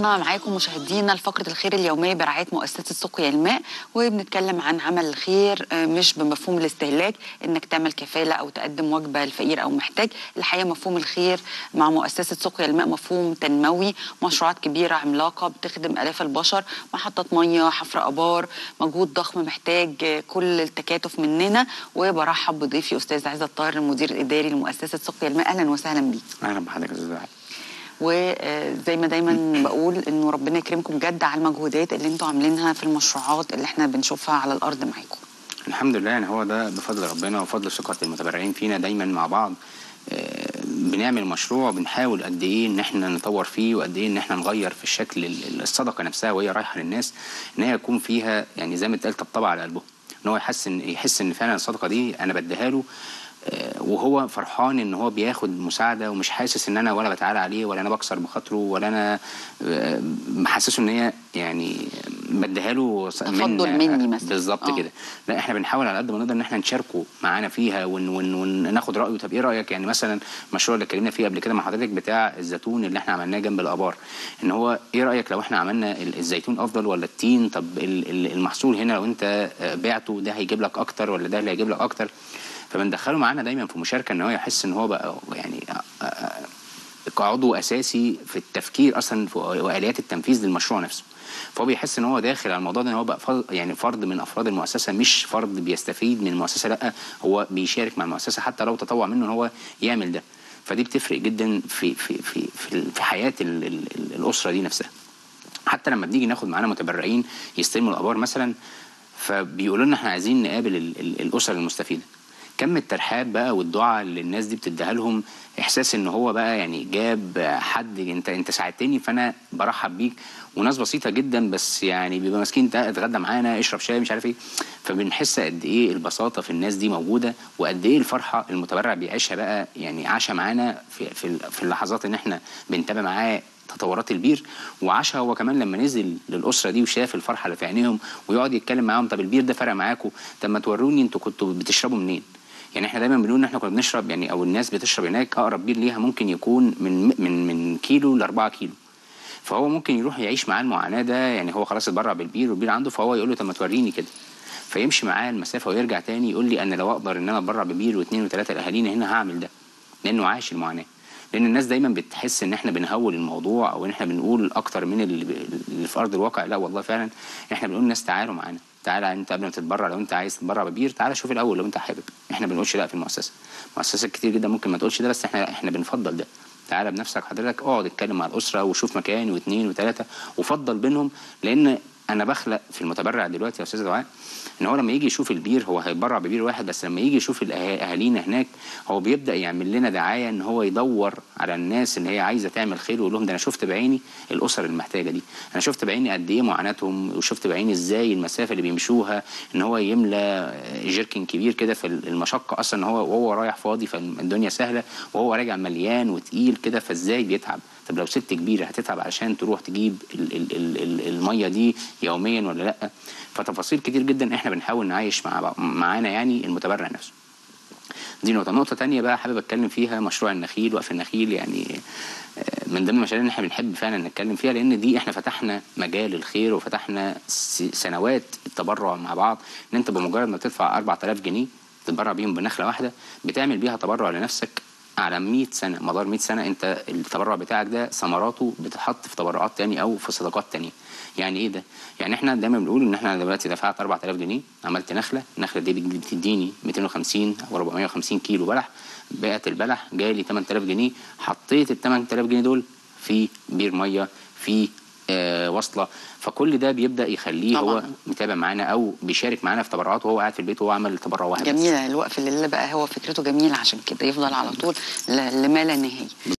وصلنا معاكم مشاهدينا لفقرة الخير اليومية برعاية مؤسسة سقيا الماء وبنتكلم عن عمل الخير آه، مش بمفهوم الاستهلاك انك تعمل كفالة او تقدم وجبة لفقير او محتاج الحقيقة مفهوم الخير مع مؤسسة سقيا الماء مفهوم تنموي مشروعات كبيرة عملاقة بتخدم آلاف البشر محطة مية حفر آبار مجهود ضخم محتاج آه، كل التكاتف مننا وبرحب بضيفي أستاذ عزت طاهر المدير الإداري لمؤسسة سقيا الماء أهلا وسهلا بيك اهلا بحضرتك يا استاذ وائل. وزي ما دايما بقول انه ربنا يكرمكم بجد على المجهودات اللي انتوا عاملينها في المشروعات اللي احنا بنشوفها على الارض معاكم الحمد لله يعني هو ده بفضل ربنا وفضل ثقه المتبرعين فينا دايما مع بعض آه، بنعمل مشروع بنحاول قد ايه ان احنا نطور فيه وقد ايه ان احنا نغير في الشكل ال- الصدقه نفسها وهي رايحه للناس ان هي يكون فيها يعني زي ما اتقال طبطبه على قلبه ان هو يحس ان يحس ان فعلا الصدقه دي انا بديها له آه، وهو فرحان ان هو بياخد مساعده ومش حاسس ان انا ولا بتعالى عليه ولا انا بكسر بخاطره ولا انا آه، محسسه ان هي يعني بديها له ص- تفضل مني مثلا. بالظبط آه. كده لا احنا بنحاول على قد ما نقدر ان احنا نشاركه معانا فيها ون ون وناخد رايه طب ايه رايك يعني مثلا المشروع اللي اتكلمنا فيه قبل كده مع حضرتك بتاع الزيتون اللي احنا عملناه جنب الابار ان هو ايه رايك لو احنا عملنا ال- الزيتون افضل ولا التين طب ال- ال- المحصول هنا لو انت آه، بعته ده هيجيب لك اكتر ولا ده اللي هيجيب لك اكتر فبندخله معانا دايما في مشاركه ان هو يحس ان هو بقى يعني آه، آه، كعضو اساسي في التفكير اصلا في- واليات التنفيذ للمشروع نفسه فهو بيحس ان هو داخل على الموضوع ده ان هو بقى فرد يعني فرد من افراد المؤسسه مش فرد بيستفيد من المؤسسه لا هو بيشارك مع المؤسسه حتى لو تطوع منه ان هو يعمل ده فدي بتفرق جدا في في في في, في حياه ال ال ال الاسره دي نفسها حتى لما بنيجي ناخد معانا متبرعين يستلموا الابار مثلا فبيقولوا لنا احنا عايزين نقابل ال ال الاسر المستفيده كم الترحاب بقى والدعاء اللي الناس دي بتديها لهم احساس ان هو بقى يعني جاب حد انت انت ساعدتني فانا برحب بيك وناس بسيطه جدا بس يعني بيبقى ماسكين انت اتغدى معانا اشرب شاي مش عارف ايه فبنحس قد ايه البساطه في الناس دي موجوده وقد ايه الفرحه المتبرع بيعيشها بقى يعني عاشها معانا في في ال- في اللحظات ان احنا بنتابع معاه تطورات البير وعاشها هو كمان لما نزل للاسره دي وشاف الفرحه اللي في عينيهم ويقعد يتكلم معاهم طب البير ده فرق معاكم طب ما توروني انتوا كنتوا بتشربوا منين يعني احنا دايما بنقول ان احنا كنا بنشرب يعني او الناس بتشرب هناك اقرب بير ليها ممكن يكون من من من كيلو ل 4 كيلو فهو ممكن يروح يعيش معاه المعاناه ده يعني هو خلاص اتبرع بالبير والبير عنده فهو يقول له طب ما توريني كده فيمشي معاه المسافه ويرجع تاني يقول لي انا لو اقدر ان انا اتبرع ببير واثنين وثلاثه لاهالينا هنا هعمل ده لانه عايش المعاناه لان الناس دايما بتحس ان احنا بنهول الموضوع او ان احنا بنقول اكتر من اللي, اللي في ارض الواقع لا والله فعلا احنا بنقول للناس تعالوا معانا تعالى انت قبل ما تتبرع لو انت عايز تتبرع ببير تعالى شوف الاول لو انت حابب احنا بنقولش لا في المؤسسه مؤسسات كتير جدا ممكن ما تقولش ده بس احنا احنا بنفضل ده تعالى بنفسك حضرتك اقعد اتكلم مع الاسره وشوف مكان واثنين وثلاثه وفضل بينهم لان انا بخلق في المتبرع دلوقتي يا استاذ دعاء ان هو لما يجي يشوف البير هو هيتبرع ببير واحد بس لما يجي يشوف الأه- اهالينا هناك هو بيبدا يعمل لنا دعايه ان هو يدور على الناس اللي هي عايزه تعمل خير ويقول لهم ده انا شفت بعيني الاسر المحتاجه دي انا شفت بعيني قد ايه معاناتهم وشفت بعيني ازاي المسافه اللي بيمشوها ان هو يملى جيركن كبير كده في المشقه اصلا ان هو وهو رايح فاضي فالدنيا سهله وهو راجع مليان وتقيل كده فازاي بيتعب طب لو ست كبيره هتتعب عشان تروح تجيب ال ال ال ال الميه دي يوميا ولا لا فتفاصيل كتير جدا احنا بنحاول نعيش مع بعض- معانا يعني المتبرع نفسه دي نقطة نقطة تانية بقى حابب أتكلم فيها مشروع النخيل وقف النخيل يعني آه، من ضمن المشاريع اللي احنا بنحب فعلا نتكلم فيها لأن دي احنا فتحنا مجال الخير وفتحنا س- سنوات التبرع مع بعض إن أنت بمجرد ما تدفع 4000 جنيه تتبرع بيهم بنخلة واحدة بتعمل بيها تبرع لنفسك على 100 سنة مدار 100 سنة أنت التبرع بتاعك ده ثمراته بتتحط في تبرعات تاني أو في صدقات تانية يعني ايه ده؟ يعني احنا دايما بنقول ان احنا دلوقتي دفعت 4000 جنيه عملت نخله، النخله دي بتديني 250 او 450 كيلو بلح بعت البلح جالي 8000 جنيه حطيت ال 8000 جنيه دول في بير ميه في آه وصله فكل ده بيبدا يخليه هو طبعاً. متابع معانا او بيشارك معانا في تبرعاته وهو قاعد في البيت وهو عمل تبرع واحد بس. جميلة الوقف الليلة بقى هو فكرته جميلة عشان كده يفضل على طول ل- لما لا نهاية